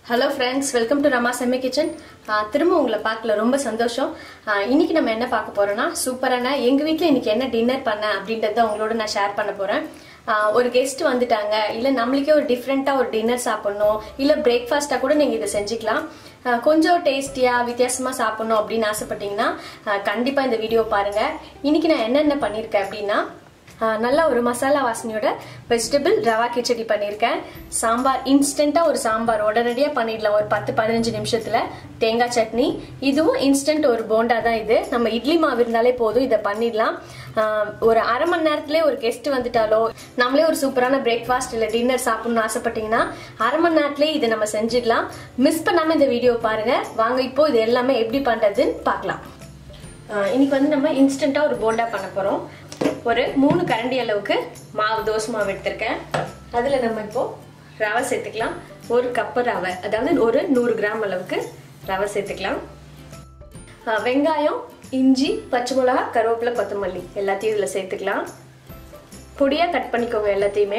hello friends welcome to Rama செம்மி kitchen திரும்ப உங்களை பார்க்கல ரொம்ப சந்தோஷம் ஆஹ் இன்னைக்கு நம்ம என்ன பார்க்க போறோம்னா சூப்பரான எங்க வீட்டில் இன்னைக்கு என்ன டின்னர் பண்ணேன் அப்படின்றத உங்களோட நான் ஷேர் பண்ண போறேன் ஆஹ் ஒரு கெஸ்ட் வந்துட்டாங்க இல்ல நம்மளுக்கே ஒரு டிஃப்ரெண்டா ஒரு டின்னர் சாப்பிடணும் இல்ல பிரேக்ஃபாஸ்டா கூட நீங்க இதை செஞ்சுக்கலாம் ஆஹ் கொஞ்சம் டேஸ்டியா வித்தியாசமா சாப்பிடணும் அப்படின்னு ஆசைப்பட்டீங்கன்னா ஆஹ் கண்டிப்பா இந்த வீடியோ பாருங்க இன்னைக்கு நான் என்னென்ன பண்ணிருக்கேன் அப்படின்னா ஆஹ் நல்ல ஒரு மசாலா வாசனையோட வெஜிடபிள் ரவா கிச்சடி பண்ணியிருக்கேன் சாம்பார் இன்ஸ்டண்டா ஒரு சாம்பார் உடனடியாக பண்ணிடலாம் ஒரு பத்து பதினஞ்சு நிமிஷத்துல தேங்காய் சட்னி இதுவும் இன்ஸ்டன்ட் ஒரு போண்டா தான் இது நம்ம இட்லி மாவு இருந்தாலே போதும் இதை பண்ணிடலாம் ஆஹ் ஒரு அரை மணி நேரத்திலே ஒரு கெஸ்ட் வந்துட்டாலோ நம்மளே ஒரு சூப்பரான பிரேக்ஃபாஸ்ட் இல்லை டின்னர் சாப்பிடணும்னு ஆசைப்பட்டீங்கன்னா அரை மணி நேரத்திலே இதை நம்ம செஞ்சிடலாம் மிஸ் பண்ணாம இந்த வீடியோ பாருங்க வாங்க இப்போ இது எல்லாமே எப்படி பண்றதுன்னு பார்க்கலாம் ஆஹ் இன்னைக்கு வந்து நம்ம இன்ஸ்டண்டா ஒரு போண்டா பண்ண போறோம் ஒரு மூணு கரண்டி அளவுக்கு மாவு தோசை மாவு எடுத்திருக்கேன் அதுல நம்ம இப்போ ரவை சேர்த்துக்கலாம் ஒரு கப்பு ரவை அதாவது ஒரு நூறு கிராம் அளவுக்கு ரவை சேர்த்துக்கலாம் ஆஹ் வெங்காயம் இஞ்சி பச்சை மிளகா கருவேப்பிலை கொத்தமல்லி எல்லாத்தையும் இதில் சேர்த்துக்கலாம் பொடியாக கட் பண்ணிக்கோங்க எல்லாத்தையுமே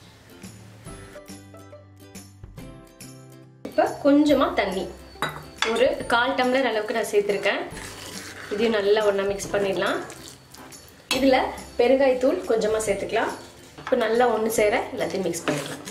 இப்போ கொஞ்சமாக தண்ணி ஒரு கால் டம்ளர் அளவுக்கு நான் சேர்த்துருக்கேன் இதையும் நல்லா ஒன்றா மிக்ஸ் பண்ணிடலாம் இதில் பெருங்காயத்தூள் கொஞ்சமாக சேர்த்துக்கலாம் இப்போ நல்லா ஒன்று சேர எல்லாத்தையும் மிக்ஸ் பண்ணிக்கலாம்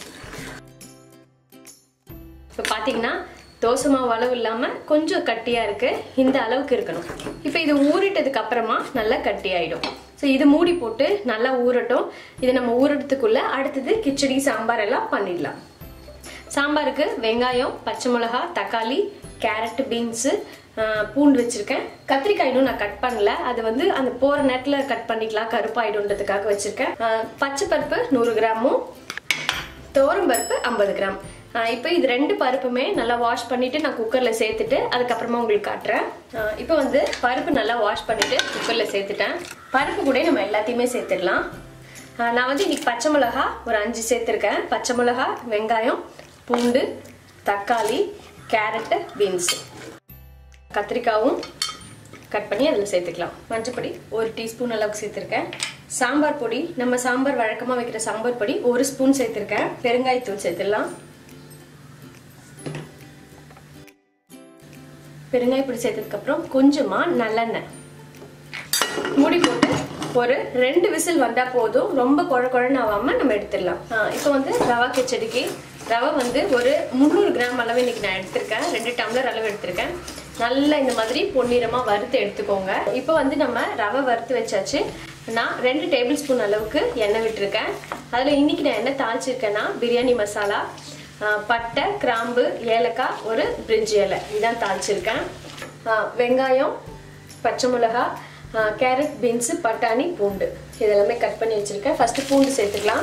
இப்போ பார்த்தீங்கன்னா தோசை மாவு அளவு இல்லாமல் கொஞ்சம் கட்டியாக இருக்குது இந்த அளவுக்கு இருக்கணும் இப்போ இது ஊறிட்டதுக்கு அப்புறமா நல்லா கட்டியாயிடும் ஸோ இது மூடி போட்டு நல்லா ஊறட்டும் இது நம்ம ஊறதுக்குள்ள அடுத்தது கிச்சடி சாம்பார் எல்லாம் பண்ணிடலாம் சாம்பாருக்கு வெங்காயம் பச்சை மிளகா தக்காளி கேரட் பீன்ஸு பூண்டு வச்சிருக்கேன் கத்திரிக்காய் இன்னும் நான் கட் பண்ணல அது வந்து அந்த போற நேரத்தில் கட் பண்ணிக்கலாம் கருப்பாயிடுன்றதுக்காக வச்சிருக்கேன் பச்சை பருப்பு நூறு கிராமும் தோரம் பருப்பு ஐம்பது கிராம் இப்போ இது ரெண்டு பருப்புமே நல்லா வாஷ் பண்ணிட்டு நான் குக்கர்ல சேர்த்துட்டு அதுக்கப்புறமா உங்களுக்கு காட்டுறேன் இப்போ வந்து பருப்பு நல்லா வாஷ் பண்ணிட்டு குக்கர்ல சேர்த்துட்டேன் பருப்பு கூட நம்ம எல்லாத்தையுமே சேர்த்துடலாம் நான் வந்து இன்னைக்கு பச்சை மிளகா ஒரு அஞ்சு சேர்த்துருக்கேன் பச்சை மிளகா வெங்காயம் பூண்டு தக்காளி கேரட்டு பீன்ஸு கத்திரிக்காவும் கட் பண்ணி அதில் சேர்த்துக்கலாம் மஞ்சப்பொடி ஒரு டீஸ்பூன் அளவுக்கு சேர்த்துருக்கேன் சாம்பார் பொடி நம்ம சாம்பார் வழக்கமாக வைக்கிற சாம்பார் பொடி ஒரு ஸ்பூன் சேர்த்துருக்கேன் பெருங்காயத்தூள் சேர்த்துடலாம் பெருங்காய பொடி சேர்த்ததுக்கப்புறம் கொஞ்சமாக நல்லெண்ணெய் மூடி போட்டு ஒரு ரெண்டு விசில் வந்தா போதும் ரொம்ப குழ குழன்னு ஆகாம நம்ம எடுத்துடலாம் இப்போ வந்து ரவா கிச்சடிக்கு ரவை வந்து ஒரு முந்நூறு கிராம் அளவு இன்னைக்கு நான் எடுத்திருக்கேன் ரெண்டு டம்ளர் அளவு எடுத்திருக்கேன் நல்லா இந்த மாதிரி பொன்னிறமா வறுத்து எடுத்துக்கோங்க இப்போ வந்து நம்ம ரவை வறுத்து வச்சாச்சு நான் ரெண்டு டேபிள் ஸ்பூன் அளவுக்கு எண்ணெய் விட்டுருக்கேன் அதில் இன்னைக்கு நான் என்ன தாளிச்சிருக்கேன்னா பிரியாணி மசாலா பட்டை கிராம்பு ஏலக்காய் ஒரு பிரிஞ்சி இலை இதான் தாளிச்சிருக்கேன் வெங்காயம் பச்சை மிளகா கேரட் பீன்ஸு பட்டாணி பூண்டு இதெல்லாமே கட் பண்ணி வச்சுருக்கேன் ஃபஸ்ட்டு பூண்டு சேர்த்துக்கலாம்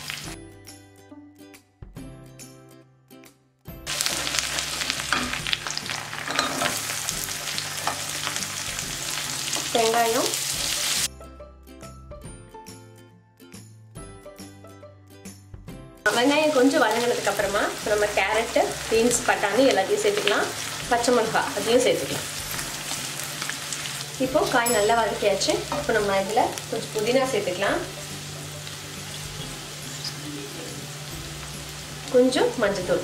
வெங்காயம் வெங்காயம் கொஞ்சம் வதங்கினதுக்கு அப்புறமா நம்ம கேரட்டு பீன்ஸ் பட்டாணி எல்லாத்தையும் சேர்த்துக்கலாம் பச்சை மிளகா அதையும் சேர்த்துக்கலாம் இப்போ காய் நல்லா வதக்கியாச்சு இப்போ நம்ம இதில் கொஞ்சம் புதினா சேர்த்துக்கலாம் கொஞ்சம் மஞ்சத்தூள்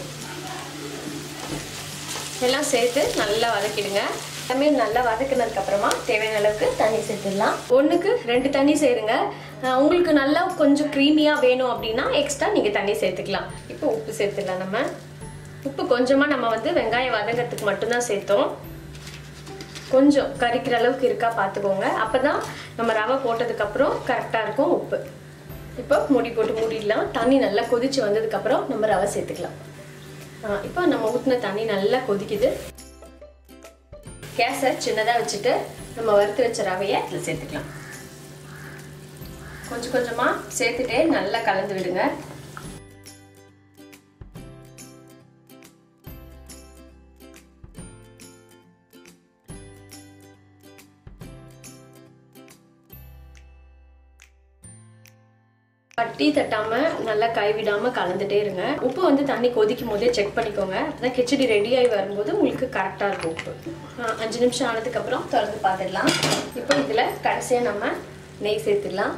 எல்லாம் சேர்த்து நல்லா வதக்கிடுங்க எல்லாமே நல்லா வதக்கினதுக்கு அப்புறமா தேவையான அளவுக்கு தண்ணி சேர்த்துடலாம் ஒன்றுக்கு ரெண்டு தண்ணி சேருங்க உங்களுக்கு நல்லா கொஞ்சம் க்ரீமியாக வேணும் அப்படின்னா எக்ஸ்ட்ரா நீங்கள் தண்ணி சேர்த்துக்கலாம் இப்போ உப்பு சேர்த்துடலாம் நம்ம உப்பு கொஞ்சமாக நம்ம வந்து வெங்காயம் வதங்கிறதுக்கு மட்டும்தான் சேர்த்தோம் கொஞ்சம் கறிக்கிற அளவுக்கு இருக்கா பார்த்துக்கோங்க அப்போ தான் நம்ம ரவை போட்டதுக்கப்புறம் கரெக்டாக இருக்கும் உப்பு இப்போ மூடி போட்டு மூடிடலாம் தண்ணி நல்லா கொதிச்சு வந்ததுக்கப்புறம் நம்ம ரவை சேர்த்துக்கலாம் இப்போ நம்ம ஊற்றின தண்ணி நல்லா கொதிக்குது கேஸை சின்னதாக வச்சுட்டு நம்ம வறுத்து வச்ச ரவையை இதில் சேர்த்துக்கலாம் கொஞ்சம் கொஞ்சமாக சேர்த்துட்டே நல்லா கலந்து விடுங்க பட்டி தட்டாம நல்லா கைவிடாம கலந்துட்டே இருங்க உப்பு வந்து தண்ணி கொதிக்கும் போதே செக் பண்ணிக்கோங்க அப்பதான் கிச்சடி ரெடி ஆகி வரும்போது உங்களுக்கு கரெக்டா இருக்கும் உப்பு அஞ்சு நிமிஷம் ஆனதுக்கு அப்புறம் திறந்து பார்த்துடலாம் இப்போ இதுல கடைசியா நம்ம நெய் சேர்த்துடலாம்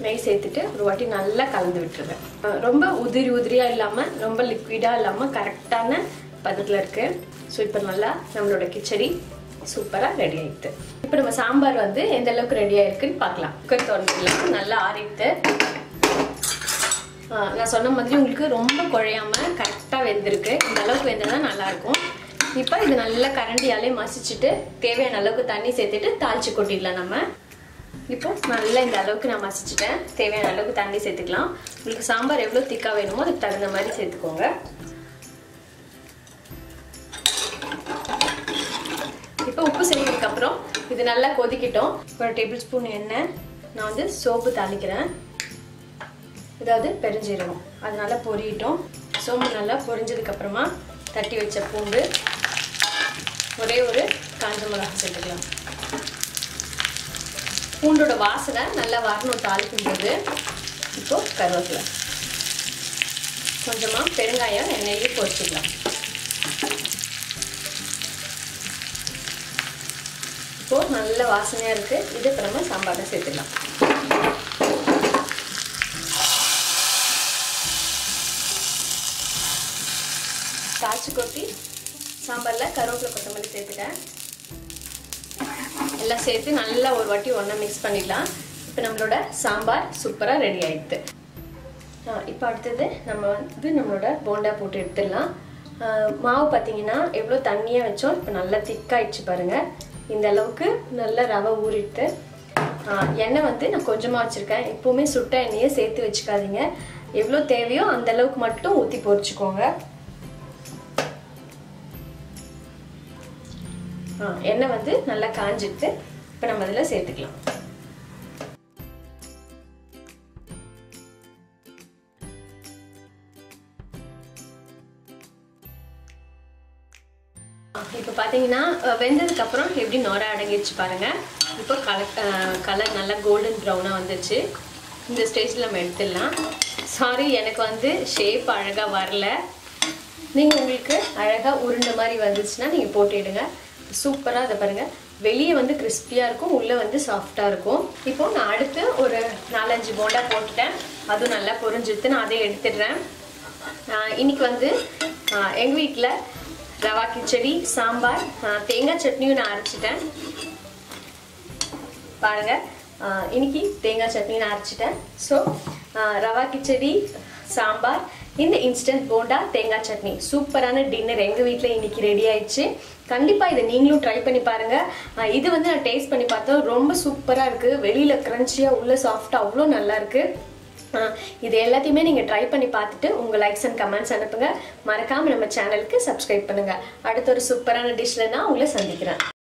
நெய் சேர்த்துட்டு ஒரு வாட்டி நல்லா கலந்து விட்டுருவேன் அஹ் ரொம்ப உதிரி உதிரியா இல்லாம ரொம்ப லிக்விடா இல்லாம கரெக்டான பதத்துல இருக்கு ஸோ இப்போ நல்லா நம்மளோட கிச்சடி சூப்பரா ரெடி ஆயிடுது இப்போ நம்ம சாம்பார் வந்து எந்த அளவுக்கு ரெடி ஆயிருக்குன்னு பார்க்கலாம் குக்கர் திறந்துக்கலாம் நல்லா ஆறிட்டு ஆஹ் நான் சொன்ன மாதிரி உங்களுக்கு ரொம்ப குழையாம கரெக்டாக வெந்திருக்கு இந்த அளவுக்கு வெந்ததா நல்லா இருக்கும் இப்போ இது நல்லா கரண்டியாலே மசிச்சுட்டு தேவையான அளவுக்கு தண்ணி சேர்த்துட்டு தாளிச்சு கொட்டிடலாம் நம்ம இப்போ நல்லா இந்த அளவுக்கு நான் மசிச்சுட்டேன் தேவையான அளவுக்கு தண்ணி சேர்த்துக்கலாம் உங்களுக்கு சாம்பார் எவ்வளோ திக்காக வேணுமோ அதுக்கு தகுந்த மாதிரி சேர்த்துக்கோங்க இப்போ உப்பு சேர்த்ததுக்கு அப்புறம் இது நல்லா கொதிக்கிட்டோம் ஒரு டேபிள் ஸ்பூன் எண்ணெய் நான் வந்து சோப்பு தாளிக்கிறேன் இதாவது பெருஞ்சீரகம் அதனால பொரியட்டும் சோம்பு நல்லா பொரிஞ்சதுக்கு அப்புறமா தட்டி வச்ச பூண்டு ஒரே ஒரு காஞ்ச மிளகாய் சேர்த்துக்கலாம் பூண்டோட வாசனை நல்லா வரணும் தாளிக்கும் போது இப்போ கருவேப்பிலை கொஞ்சமா பெருங்காயம் எண்ணெயிலே பொரிச்சுக்கலாம் இப்போ நல்ல வாசனையா இருக்கு இது அப்புறமா சாம்பாரை சேர்த்துக்கலாம் காய்ச்சி கொட்டி சாம்பாரில் கருவேப்பிலை கொத்தமல்லி சேர்த்துட்டேன் எல்லாம் சேர்த்து நல்லா ஒரு வாட்டி ஒன்றா மிக்ஸ் பண்ணிடலாம் இப்போ நம்மளோட சாம்பார் சூப்பராக ரெடி ஆயிடுது இப்போ அடுத்தது நம்ம வந்து நம்மளோட போண்டா போட்டு எடுத்துடலாம் மாவு பார்த்தீங்கன்னா எவ்வளோ தண்ணியாக வச்சோம் இப்போ நல்லா திக்காயிடுச்சு பாருங்கள் இந்த அளவுக்கு நல்லா ரவை ஊறிட்டு எண்ணெய் வந்து நான் கொஞ்சமாக வச்சுருக்கேன் எப்போவுமே சுட்ட எண்ணெயை சேர்த்து வச்சுக்காதீங்க எவ்வளோ தேவையோ அந்த அளவுக்கு மட்டும் ஊற்றி பொரிச்சுக்கோங்க எண்ணெய் வந்து நல்லா காஞ்சிட்டு இப்போ நம்ம அதில் சேர்த்துக்கலாம் இப்போ பார்த்தீங்கன்னா வெந்ததுக்கு அப்புறம் எப்படி நொர அடங்கிடுச்சு பாருங்க இப்போ கலர் கலர் நல்லா கோல்டன் ப்ரௌனாக வந்துச்சு இந்த ஸ்டேஜில் நம்ம எடுத்துடலாம் சாரி எனக்கு வந்து ஷேப் அழகாக வரல நீங்கள் உங்களுக்கு அழகாக உருண்டை மாதிரி வந்துச்சுன்னா நீங்கள் போட்டுடுங்க சூப்பராக அதை பாருங்கள் வெளியே வந்து கிறிஸ்பியாக இருக்கும் உள்ளே வந்து சாஃப்டாக இருக்கும் இப்போ நான் அடுத்து ஒரு நாலஞ்சு போண்டா போட்டுட்டேன் அதுவும் நல்லா பொரிஞ்சுட்டு நான் அதை எடுத்துடுறேன் இன்னைக்கு வந்து எங்கள் வீட்டில் ரவா கிச்சடி சாம்பார் தேங்காய் சட்னியும் நான் அரைச்சிட்டேன் பாருங்கள் இன்னைக்கு தேங்காய் சட்னி நான் அரைச்சிட்டேன் ஸோ ரவா கிச்சடி சாம்பார் இந்த இன்ஸ்டன்ட் போண்டா தேங்காய் சட்னி சூப்பரான டின்னர் எங்கள் வீட்டில் இன்னைக்கு ரெடி ஆயிடுச்சு கண்டிப்பாக இதை நீங்களும் ட்ரை பண்ணி பாருங்கள் இது வந்து நான் டேஸ்ட் பண்ணி பார்த்தோம் ரொம்ப சூப்பராக இருக்குது வெளியில் க்ரன்ச்சியாக உள்ள சாஃப்டாக அவ்வளோ நல்லா இருக்குது இது எல்லாத்தையுமே நீங்கள் ட்ரை பண்ணி பார்த்துட்டு உங்கள் லைக்ஸ் அண்ட் கமெண்ட்ஸ் அனுப்புங்க மறக்காமல் நம்ம சேனலுக்கு சப்ஸ்கிரைப் பண்ணுங்கள் அடுத்த ஒரு சூப்பரான டிஷ்ல நான் உங்களை சந்திக்கிறேன்